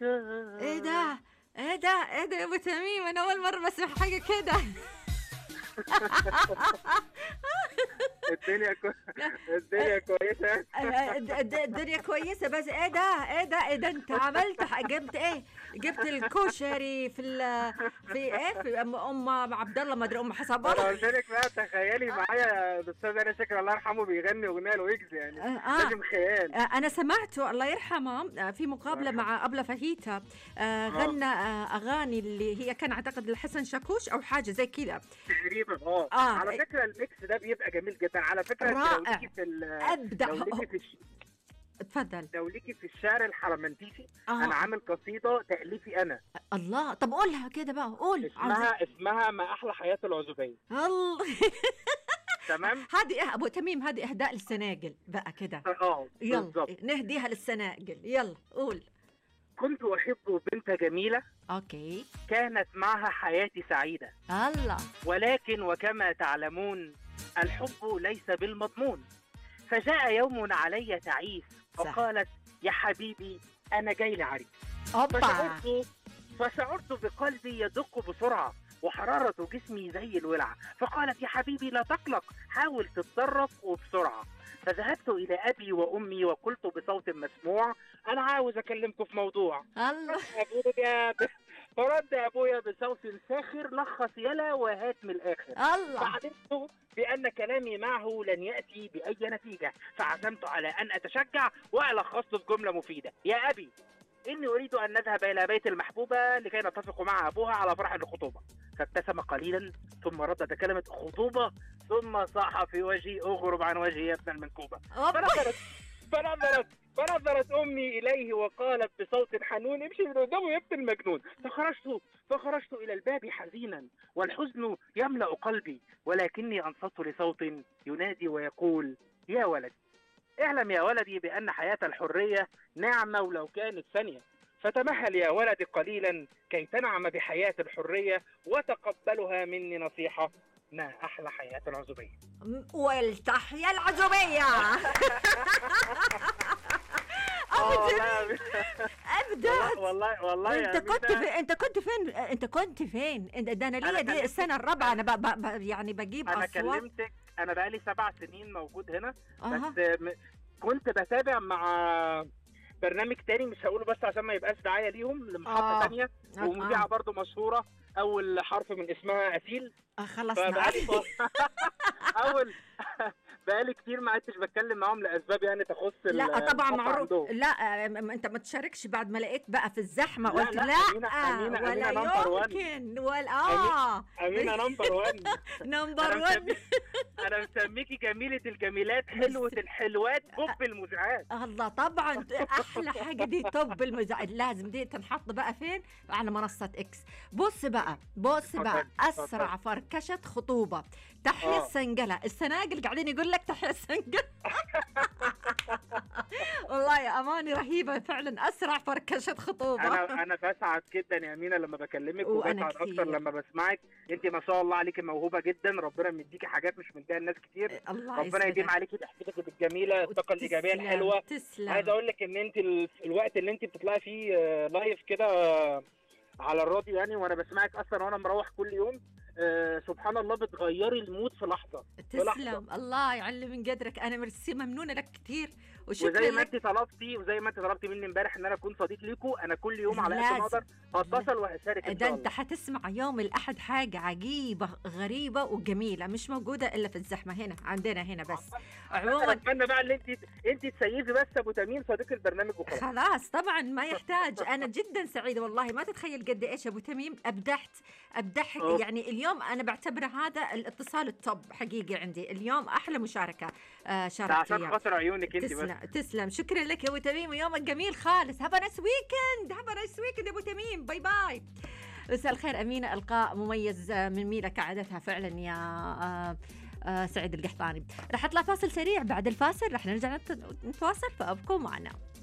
ايه ده ايه ده ايه ده يا ابو تميم انا اول مره بسمع حاجه كده الدنيا كو... الدنيا كويسه الد- الد- الدنيا كويسه بس ايه ده ايه ده ايه ده انت عملت ح- جبت ايه جبت الكشري في ال في ايه في ام ام عبد الله ما ادري ام حسب انا الله قلت لك بقى تخيلي معايا الاستاذ انا شاكر الله يرحمه بيغني اغنيه لويجز يعني آه. لازم خيال آه، انا سمعته الله يرحمه آه، في مقابله مع ابله فهيتا آه، غنى آه، اغاني اللي هي كان اعتقد لحسن شاكوش او حاجه زي كذا تقريبا اه آه. على فكره الميكس ده بيبقى جميل جدا على فكره انت لو رائع. ليكي في ال- ابدع لو ليكي في الش- تفضل لو ليكي في الشعر الحرمنتيسي آه. انا عامل قصيده تاليفي انا الله طب قولها كده بقى قول عاوزة- اسمها اسمها ما احلى حياه العزوبيه الله تمام هذه إيه ابو تميم هذه اهداء للسناجل بقى كده اه يلا بالظبط نهديها للسناجل يلا قول كنت احب بنت جميله اوكي كانت معها حياتي سعيده الله ولكن وكما تعلمون الحب ليس بالمضمون فجاء يوم علي تعيس صح. وقالت يا حبيبي انا جاي لعريس اوبا فشعرت فشعرت بقلبي يدق بسرعه وحرارة جسمي زي الولع فقالت يا حبيبي لا تقلق حاول تتصرف وبسرعة فذهبت إلى أبي وأمي وقلت بصوت مسموع أنا عاوز أكلمكم في موضوع الله أبويا ب... فرد أبويا بصوت ساخر لخص يلا وهات من الآخر الله فعلمت بأن كلامي معه لن يأتي بأي نتيجة فعزمت على أن أتشجع وألخصت في جملة مفيدة يا أبي إني أريد أن نذهب إلى بيت المحبوبة لكي نتفق مع أبوها على فرح الخطوبة فابتسم قليلا ثم ردد كلمة خطوبة ثم صاح في وجهي اغرب عن وجهي يا ابن المنكوبة أوبا. فنظرت فنظرت فنظرت امي اليه وقالت بصوت حنون امشي من قدامه يا ابن المجنون فخرجت فخرجت الى الباب حزينا والحزن يملا قلبي ولكني انصت لصوت ينادي ويقول يا ولد اعلم يا ولدي بان حياه الحريه نعمه ولو كانت ثانيه فتمهل يا ولدي قليلا كي تنعم بحياه الحريه وتقبلها مني نصيحه ما احلى حياه العزوبيه والتحية العزوبية آه، ابو والله جميل والله ابدعت والله والله يا انت كنت أمينة، في... انت كنت فين انت كنت فين انت ده انا ليا أنا دي كلمتك- السنه الرابعه انا ب... ب... ب... يعني بجيب انا اصوات كلمتك انا بقالي سبع سنين موجود هنا أها. بس م- كنت بتابع مع برنامج تاني مش هقوله بس عشان ما يبقاش دعايه ليهم لمحطه آه. تانية آه. ومذيعه برضو مشهوره اول حرف من اسمها اسيل آه، خلصنا فبقالي اول بقالي كتير ما عدتش بتكلم معاهم لاسباب يعني تخص لا ال- طبعا الخط معروف عندهم. لا آه، م- انت ما تشاركش بعد ما لقيت بقى في الزحمه لا، قلت لا، لا, أمينة- آه، أمينة- ولا أمينة number one. يمكن ولا اه امينه نمبر 1 نمبر انا 1 مسمي- انا مسميكي جميله الجميلات حلوه الحلوات بوب المذيعات الله طبعا احلى حاجه دي توب المزعج لازم دي تنحط بقى فين على منصه اكس بص بقى بص بقى اتفضل، اسرع فركشه خطوبه تحيا آه. السنجله السناجل قاعدين يقول لك تحيا السنجله والله يا اماني رهيبه فعلا اسرع فركشه خطوبه انا انا بسعد جدا يا امينه لما بكلمك وأنا وبسعد كتير. اكتر لما بسمعك انت ما شاء الله عليكي موهوبه جدا ربنا مديكي حاجات مش مديها لناس كتير الله ربنا يديم يسعدك عليكي ضحكتك الجميله الطاقه الايجابيه تسلم، الحلوه تسلم عايز اقول لك ان انت ال- الوقت اللي انت بتطلعي فيه آه، لايف كده آه، على الراديو يعني وانا بسمعك اصلا وانا مروح كل يوم آه، سبحان الله بتغيري المود في لحظه لحظة. تسلم الله يعلي من قدرك انا ميرسي ممنونه لك كثير وشكرا وزي ما لك انت طلبتي وزي ما انت طلبتي مني امبارح ان انا اكون صديق ليكم انا كل يوم على قد لازم. ما اقدر هتصل وهشارك ان ده شاء انت الله حتسمع يوم الاحد حاجه عجيبه غريبه وجميله مش موجوده الا في الزحمه هنا عندنا هنا بس انا عموما اتمنى بقى ان انت انت تسيفي بس ابو تميم صديق البرنامج وخلاص خلاص طبعا ما يحتاج انا جدا سعيده والله ما تتخيل قد ايش ابو تميم ابدعت ابدعت أوه. يعني اليوم انا بعتبره هذا الاتصال التوب حقيقي عندي اليوم احلى مشاركه آه ده شاركت عشان فيها خاطر عيونك انت بس تسلم تسلم شكرا لك يا ابو تميم ويومك جميل خالص هاف نايس ويكند هاف نايس ويكند يا ابو تميم باي باي مساء الخير امينه القاء مميز آه، من ميلا كعادتها فعلا يا آه، آه، سعيد القحطاني راح اطلع فاصل سريع بعد الفاصل راح نرجع نت- نتواصل فابقوا معنا